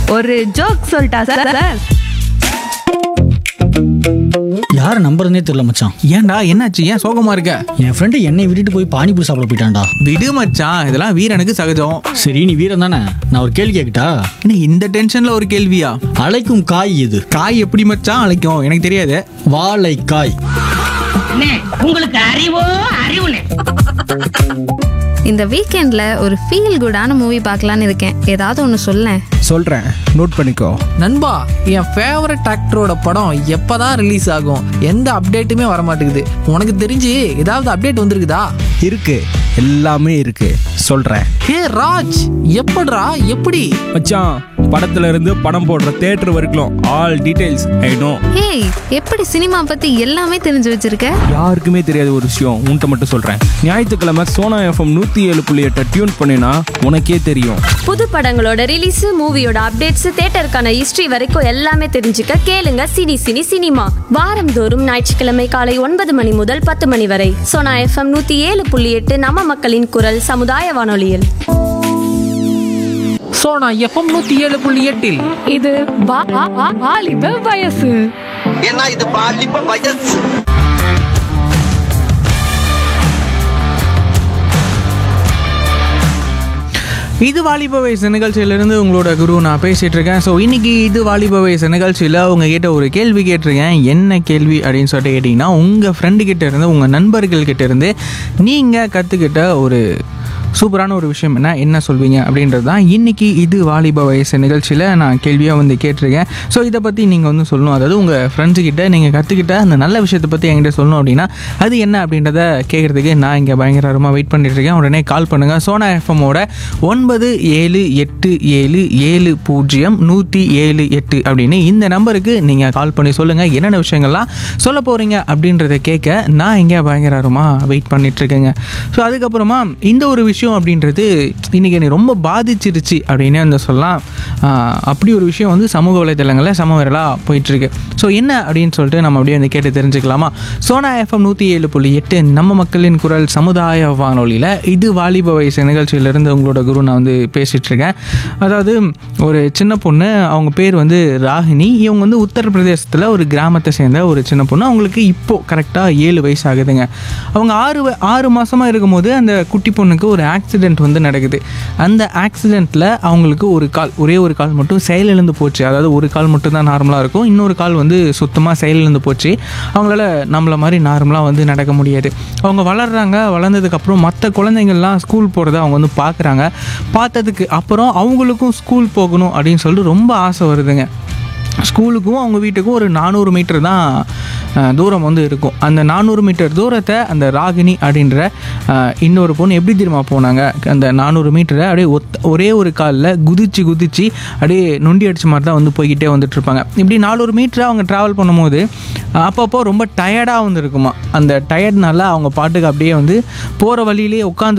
ஒரு ஜோக் சொல்லிட்டா sir sir யார் நம்புறதுனே தெரியல மச்சான் ஏன்டா என்னாச்சு ஏன் சோகமா இருக்க என் ஃப்ரெண்டு என்னை விட்டுட்டு போய் பானிபூரி சாப்பிட போயிட்டான்டா விடு மச்சான் இதெல்லாம் வீரனுக்கு சகஜம் சரி நீ வீரன் தானே நான் ஒரு கேள்வி கேட்கட்டா என்ன இந்த டென்ஷன்ல ஒரு கேள்வியா அழைக்கும் காய் எது காய் எப்படி மச்சான் அழைக்கும் எனக்கு தெரியாது வாழைக்காய் அண்ணே, உங்களுக்கு அறிவோ அறிவுனே இந்த வீக்கெண்ட்ல ஒரு ஃபீல் குடான மூவி பார்க்கலான்னு இருக்கேன் ஏதாவது ஒன்று சொல்லேன் சொல்கிறேன் நோட் பண்ணிக்கோ நண்பா என் ஃபேவரட் ஆக்டரோட படம் எப்பதான் ரிலீஸ் ஆகும் எந்த அப்டேட்டுமே வர மாட்டேங்குது உனக்கு தெரிஞ்சு ஏதாவது அப்டேட் வந்திருக்குதா இருக்கு எல்லாமே இருக்கு சொல்கிறேன் ஹே ராஜ் எப்படிடா எப்படி மச்சான் படத்துல இருந்து படம் போடுற தேட்டர் வரைக்கும் all details I know hey எப்படி சினிமா பத்தி எல்லாமே தெரிஞ்சு வச்சிருக்க யாருக்குமே தெரியாத ஒரு விஷயம் உன்கிட்ட மட்டும் சொல்றேன் ஞாயிற்றுக்கிழமை சோனா எஃப்எம் நூத்தி ஏழு புள்ளி எட்டை டியூன் பண்ணினா உனக்கே தெரியும் புது படங்களோட ரிலீஸ் மூவியோட அப்டேட்ஸ் தேட்டருக்கான ஹிஸ்டரி வரைக்கும் எல்லாமே தெரிஞ்சுக்க கேளுங்க சினி சினி சினிமா வாரந்தோறும் ஞாயிற்றுக்கிழமை காலை ஒன்பது மணி முதல் பத்து மணி வரை சோனா எஃப்எம் நூத்தி ஏழு புள்ளி எட்டு நம்ம மக்களின் குரல் சமுதாய வானொலியில் ஸோ நான் எஃப்எம் நூற்றி ஏழு புள்ளி எட்டில் இது வா- வா- வா- வாலிப வயசு ஏன்னா இது பாலிப்ப வயசு இது வாலிப வயசு நிகழ்ச்சியிலிருந்து உங்களோட குரு நான் பேசிட்டு இருக்கேன் ஸோ இன்னைக்கு இது வாலிப வயசு நிகழ்ச்சியில் உங்ககிட்ட ஒரு கேள்வி கேட்டிருக்கேன் என்ன கேள்வி அப்படின்னு சொல்லிட்டு கேட்டிங்கன்னா உங்கள் ஃப்ரெண்டு கிட்ட இருந்து உங்கள் நண்பர்கள் கிட்ட இருந்து நீங்கள் கற்றுக்கிட்ட ஒரு சூப்பரான ஒரு விஷயம் என்ன என்ன சொல்வீங்க அப்படின்றது தான் இன்னைக்கு இது வாலிப வயசு நிகழ்ச்சியில் நான் கேள்வியாக வந்து கேட்டிருக்கேன் ஸோ இதை பற்றி நீங்கள் வந்து சொல்லணும் அதாவது உங்கள் ஃப்ரெண்ட்ஸு கிட்ட நீங்கள் கற்றுக்கிட்ட அந்த நல்ல விஷயத்தை பற்றி என்கிட்ட சொல்லணும் அப்படின்னா அது என்ன அப்படின்றத கேட்குறதுக்கு நான் இங்கே பயங்கரமாக வெயிட் பண்ணிட்டு இருக்கேன் உடனே கால் பண்ணுங்கள் சோனா எஃப்எம்மோட ஒன்பது ஏழு எட்டு ஏழு ஏழு பூஜ்ஜியம் நூற்றி ஏழு எட்டு அப்படின்னு இந்த நம்பருக்கு நீங்கள் கால் பண்ணி சொல்லுங்கள் என்னென்ன விஷயங்கள்லாம் சொல்ல போகிறீங்க அப்படின்றத கேட்க நான் இங்கே பயங்கரமாக வெயிட் பண்ணிட்டு இருக்கேங்க ஸோ அதுக்கப்புறமா இந்த ஒரு விஷயம் அப்படின்றது இன்றைக்கி என்னை ரொம்ப பாதிச்சிருச்சு அப்படின்னு வந்து சொல்லலாம் ஆஹ் அப்படி ஒரு விஷயம் வந்து சமூக வலைதளங்களில் சமவரலாக போயிட்டுருக்கு ஸோ என்ன அப்படின்னு சொல்லிட்டு நம்ம அப்படியே வந்து கேட்டு தெரிஞ்சுக்கலாமா சோனா எஃப்எம் நூற்றி ஏழு புள்ளி எட்டு நம்ம மக்களின் குரல் சமுதாய வானொலியில் இது வாலிப வயசு நிகழ்ச்சியிலிருந்து உங்களோட குரு நான் வந்து பேசிகிட்டு இருக்கேன் அதாவது ஒரு சின்ன பொண்ணு அவங்க பேர் வந்து ராகினி இவங்க வந்து உத்தரப்பிரதேசத்தில் ஒரு கிராமத்தை சேர்ந்த ஒரு சின்ன பொண்ணு அவங்களுக்கு இப்போது கரெக்டாக ஏழு வயசு ஆகுதுங்க அவங்க ஆறு வ- ஆறு மாதமாக இருக்கும்போது அந்த குட்டி பொண்ணுக்கு ஒரு ஆக்சிடெண்ட் வந்து நடக்குது அந்த ஆக்சிடெண்ட்டில் அவங்களுக்கு ஒரு கால் ஒரே ஒரு கால் மட்டும் செயலிழந்து போச்சு அதாவது ஒரு கால் மட்டும் தான் நார்மலாக இருக்கும் இன்னொரு கால் வந்து சுத்தமாக செயலிழந்து போச்சு அவங்களால நம்மள மாதிரி நார்மலாக வந்து நடக்க முடியாது அவங்க வளர்றாங்க வளர்ந்ததுக்கப்புறம் மற்ற குழந்தைங்கள்லாம் ஸ்கூல் போகிறத அவங்க வந்து பார்க்குறாங்க பார்த்ததுக்கு அப்புறம் அவங்களுக்கும் ஸ்கூல் போகணும் அப்படின்னு சொல்லிட்டு ரொம்ப ஆசை வருதுங்க ஸ்கூலுக்கும் அவங்க வீட்டுக்கும் ஒரு நானூறு மீட்டர் தான் அஹ், தூரம் வந்து இருக்கும் அந்த நானூறு மீட்டர் தூரத்தை அந்த ராகினி அப்படின்ற அஹ், இன்னொரு பொண்ணு எப்படி தெரியுமா போனாங்க அந்த நானூறு மீட்டரை அப்படியே ஒத்த ஒரே ஒரு காலில் குதிச்சு குதிச்சு அப்படியே நொண்டி அடிச்ச மாதிரி தான் வந்து போய்கிட்டே வந்துட்டு இருப்பாங்க இப்படி நானூறு மீட்டரை அவங்க ட்ராவல் பண்ணும்போது அஹ், அப்பப்போ ரொம்ப டயர்டாக வந்து இருக்குமா அந்த டயர்ட்னால அவங்க பாட்டுக்கு அப்படியே வந்து போகிற வழியிலே உட்காந்து